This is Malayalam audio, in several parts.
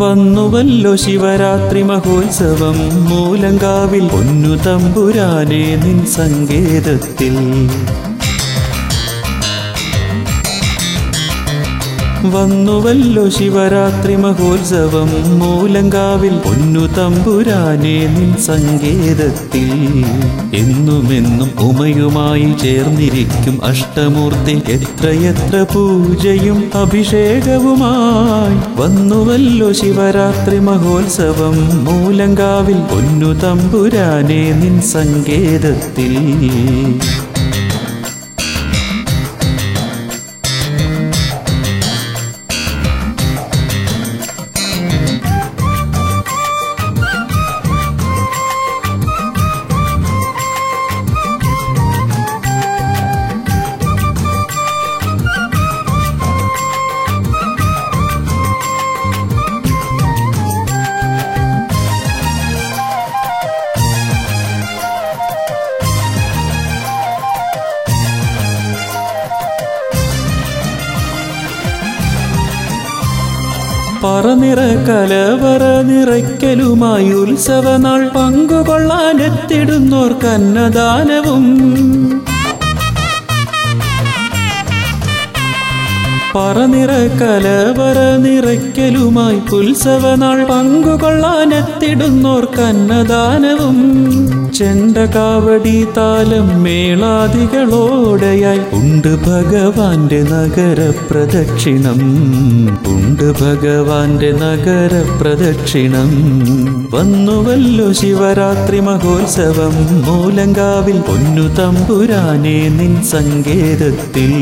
വന്നുവല്ലോ ശിവരാത്രി മഹോത്സവം മൂലങ്കാവിൽ പൊന്നു തമ്പുരാനെ നിൻ സങ്കേതത്തിൽ വന്നുവല്ലോ ശിവരാത്രി മഹോത്സവം മൂലങ്കാവിൽ പൊന്നു തമ്പുരാനെ നിൻ സങ്കേതത്തിൽ എന്നുമെന്നും ഉമയുമായി ചേർന്നിരിക്കും അഷ്ടമൂർത്തി എത്രയെത്ര പൂജയും അഭിഷേകവുമായി വന്നുവല്ലോ ശിവരാത്രി മഹോത്സവം മൂലങ്കാവിൽ പൊന്നു തമ്പുരാനെ നിൻ സങ്കേതത്തിൽ പറനിറ കലവറ നിറയ്ക്കലുമായി ഉത്സവനാൾ പങ്കുകൊള്ളാനെത്തിടുന്നോർക്ക് അന്നദാനവും പറനിറ കലവറ നിറയ്ക്കലുമായി ഉത്സവനാൾ പങ്കുകൊള്ളാനെത്തിടുന്നോർക്ക് അന്നദാനവും ചെണ്ടകാവടി താലം മേളാദികളോടെയായി ഉണ്ട് ഭഗവാന്റെ നഗര പ്രദക്ഷിണം ഉണ്ട് ഭഗവാന്റെ നഗര പ്രദക്ഷിണം വന്നുവല്ലോ ശിവരാത്രി മഹോത്സവം മൂലങ്കാവിൽ പൊന്നു തമ്പുരാനെ നിൻ സങ്കേതത്തിൽ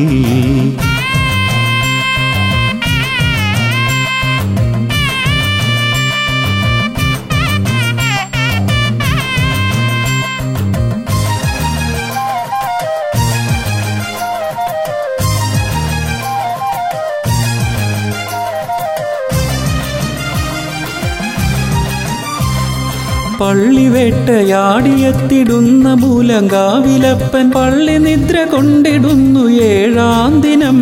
പള്ളിവേട്ടയാടിയെത്തിടുന്ന മൂലങ്കാവിലപ്പൻ പള്ളി നിദ്ര കൊണ്ടിടുന്നു ഏഴാം ദിനം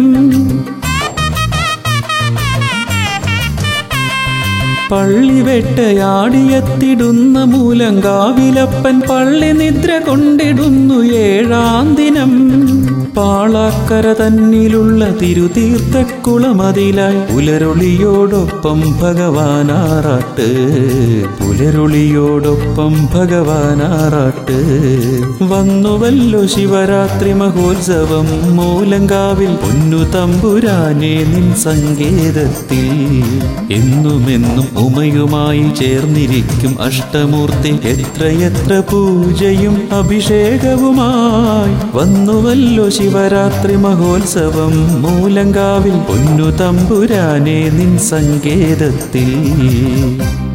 പള്ളിവേട്ടയാടിയെത്തിടുന്ന മൂലങ്കാവിലപ്പൻ പള്ളി നിദ്ര കൊണ്ടിടുന്നു ഏഴാം ദിനം പാളാക്കര തന്നിലുള്ള തിരുതീർത്ഥക്കുളമതിലായി പുലരൊളിയോടൊപ്പം ഭഗവാനാറാട്ട് പുലരൊളിയോടൊപ്പം ഭഗവാനാറാട്ട് വന്നുവല്ലോ ശിവരാത്രി മഹോത്സവം മൂലങ്കാവിൽ പൊന്നു തമ്പുരാനെ നിൻ സങ്കേതത്തിൽ എന്നുമെന്നും ഉമയുമായി ചേർന്നിരിക്കും അഷ്ടമൂർത്തി എത്രയെത്ര പൂജയും അഭിഷേകവുമായി വന്നുവല്ലോ ശിവരാത്രി മഹോത്സവം മൂലങ്കാവിൽ പൊന്നു തമ്പുരാനെ നിൻ സങ്കേതത്തിൽ